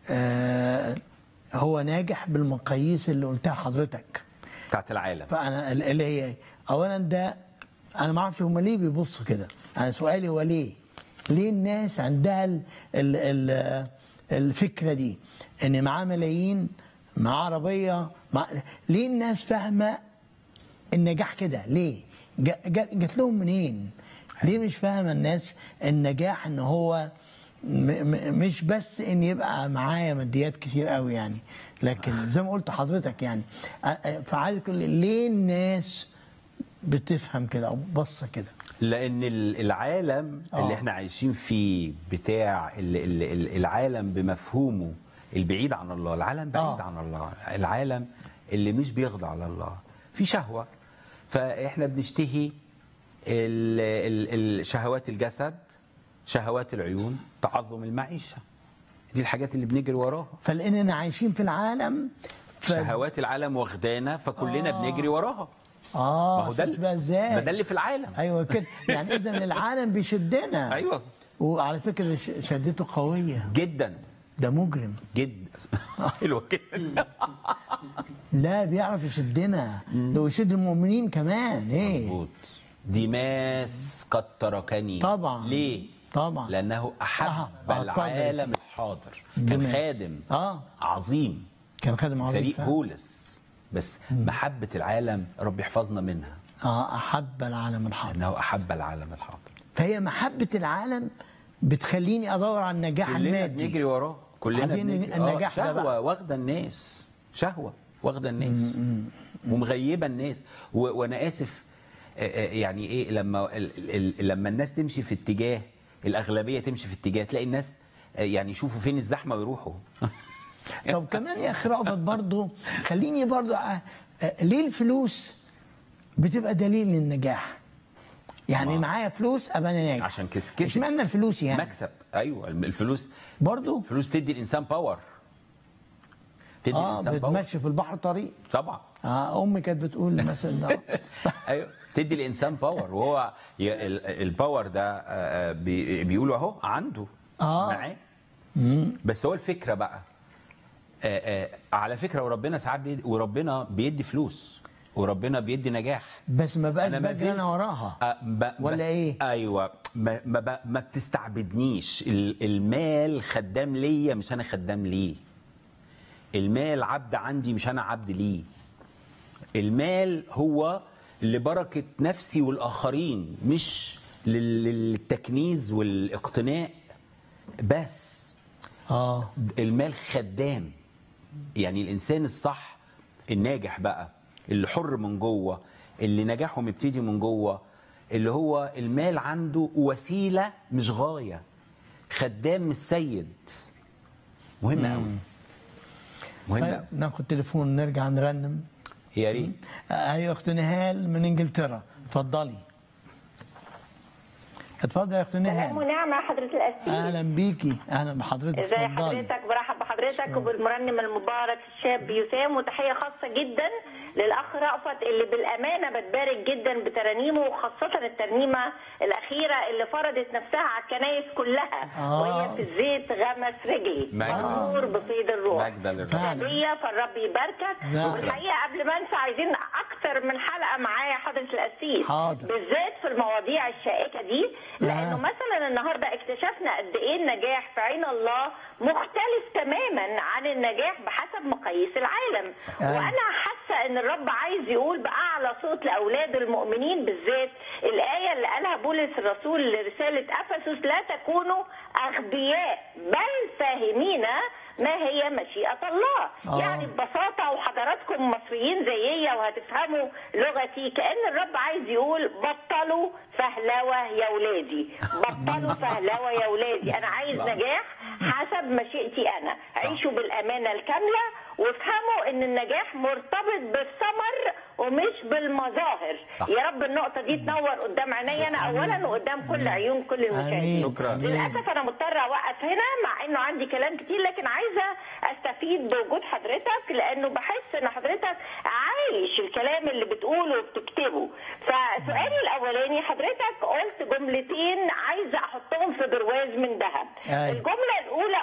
آه هو ناجح بالمقاييس اللي قلتها حضرتك بتاعت العالم فانا اللي هي إيه؟ اولا ده انا ما اعرفش هم ليه بيبصوا كده انا سؤالي هو ليه ليه الناس عندها ال ال ال الفكره دي ان معاه ملايين معاه عربيه مع ليه الناس فاهمه النجاح كده ليه جا- جا- جات لهم منين ليه مش فاهمه الناس النجاح ان هو م م مش بس ان يبقى معايا ماديات كتير قوي يعني لكن زي ما قلت حضرتك يعني أ- أ- فعايز كل ليه الناس بتفهم كده او بصه كده لان ال- العالم آه. اللي احنا عايشين فيه بتاع ال- ال- ال- العالم بمفهومه البعيد عن الله العالم بعيد آه. عن الله العالم اللي مش بيخضع لله في شهوة فاحنا بنشتهي ال- ال- ال- شهوات الجسد شهوات العيون تعظم المعيشة دي الحاجات اللي بنجري وراها فلاننا عايشين في العالم ف... شهوات العالم واخدانا فكلنا آه. بنجري وراها اه ما هو ده شفت بقى ازاي ما ده اللي في العالم ايوه كده يعني اذا العالم بيشدنا ايوه وعلى فكره ش- شدته قويه جدا ده مجرم جدا حلوه كده لا بيعرف يشدنا ده يشد المؤمنين كمان ايه مظبوط ديماس قد تركني طبعا. ليه؟ طبعا. لأنه أحب آه، آه، اتفضل يا العالم سيدي. الحاضر كان ديماس. خادم اه عظيم كان خادم عظيم فريق فعلا. بولس بس محبة العالم رب يحفظنا منها اه احب العالم الحاضر أنه أحب العالم الحاضر فهي محبه العالم بتخليني ادور على النجاح كلنا المادي بنجري وراه كلنا عايزين بنجري النجاح ده شهوة بقى. واخدة الناس شهوة واخدة الناس ومغيبة الناس و... وأنا آسف آه، آه، يعني إيه لما ال... ال... لما الناس تمشي في اتجاه الأغلبية تمشي في اتجاه تلاقي الناس آه، يعني يشوفوا فين الزحمة ويروحوا طب كمان يا اخي رأفت برضه خليني برضه آه، آه، ليه الفلوس بتبقى دليل للنجاح يعني معايا فلوس ابقى انا ناجح عشان كس كسب اشمعنى الفلوس يعني مكسب أيوه الفلوس برضه الفلوس تدي الإنسان باور تدي اه الإنسان باور بتمشي في البحر طريق طبعا آه امي كانت بتقول مثلا آه. ايوه تدي الانسان باور وهو ي- ال- الباور ده آه، آه، بي- بيقولوا اهو عنده آه. معاه بس هو الفكره بقى آه، آه، على فكره وربنا ساعات بيدي وربنا بيدي فلوس وربنا بيدي نجاح بس ما بقاش أنا ما بجري انا زلت- وراها آه، ب- ولا بس- إيه؟ ايوه ما ما, ب- ما بتستعبدنيش ال- المال خدام ليا مش انا خدام ليه المال عبد عندي مش انا عبد ليه المال هو لبركه نفسي والاخرين مش لل- للتكنيز والاقتناء بس اه المال خدام يعني الانسان الصح الناجح بقى اللي حر من جوه اللي نجاحه مبتدي من جوه اللي هو المال عنده وسيله مش غايه خدام مش سيد مهم قوي مهم طيب قوي ناخد تليفون نرجع نرنم يا ريت آه، هي اخت نهال من انجلترا اتفضلي اتفضلي يا اخت سلام نهال ونعمة حضرة الأسيس اهلا بيكي اهلا بحضرتك ازي اتفضلي حضرتك برحب بحضرتك وبالمرنم المبارك الشاب يسام وتحية خاصة جدا للأخ رأفت اللي بالأمانة بتبارك جدا بترانيمه وخاصة الترنيمة الأخيرة اللي فرضت نفسها على الكنايس كلها آه. وهي في الزيت غمس رجلي مجد. مغمور بفيض الروح مجدا للرب فعلا. هدية فالرب يباركك نعم. والحقيقة قبل ما انسى عايزين أكتر من حلقة معايا حضرة الأسيس حاضر. بالذات في المواضيع الشائكة دي لأنه نعم. مثلا النهارده اكتشفنا قد ايه النجاح في عين الله مختلف تماما عن النجاح بحسب مقاييس العالم أيوة. وانا حاسه ان الرب عايز يقول باعلى صوت لاولاد المؤمنين بالذات الايه اللي قالها بولس الرسول لرساله افسس لا تكونوا اغبياء بل فاهمين ما هي مشيئه الله آه. يعني ببساطه وحضراتكم مصريين زيي وهتفهموا لغتي كان الرب عايز يقول بطلوا فهلوه يا ولادي بطلوا فهلوه يا ولادي انا عايز صح. نجاح حسب مشيئتي انا عيشوا بالامانه الكامله وافهموا ان النجاح مرتبط بالثمر ومش بالمظاهر صح. يا رب النقطه دي تنور قدام عيني انا اولا وقدام كل عيون كل امين المشاهدين شكراً. آمين. للاسف انا مضطره اوقف هنا مع انه عندي كلام كتير لكن عايزه استفيد بوجود حضرتك لانه بحس ان حضرتك عايش الكلام اللي بتقوله وبتكتبه فسؤالي الاولاني حضرتك قلت جملتين عايزه احطهم في برواز من ذهب أيوة. الجمله الاولى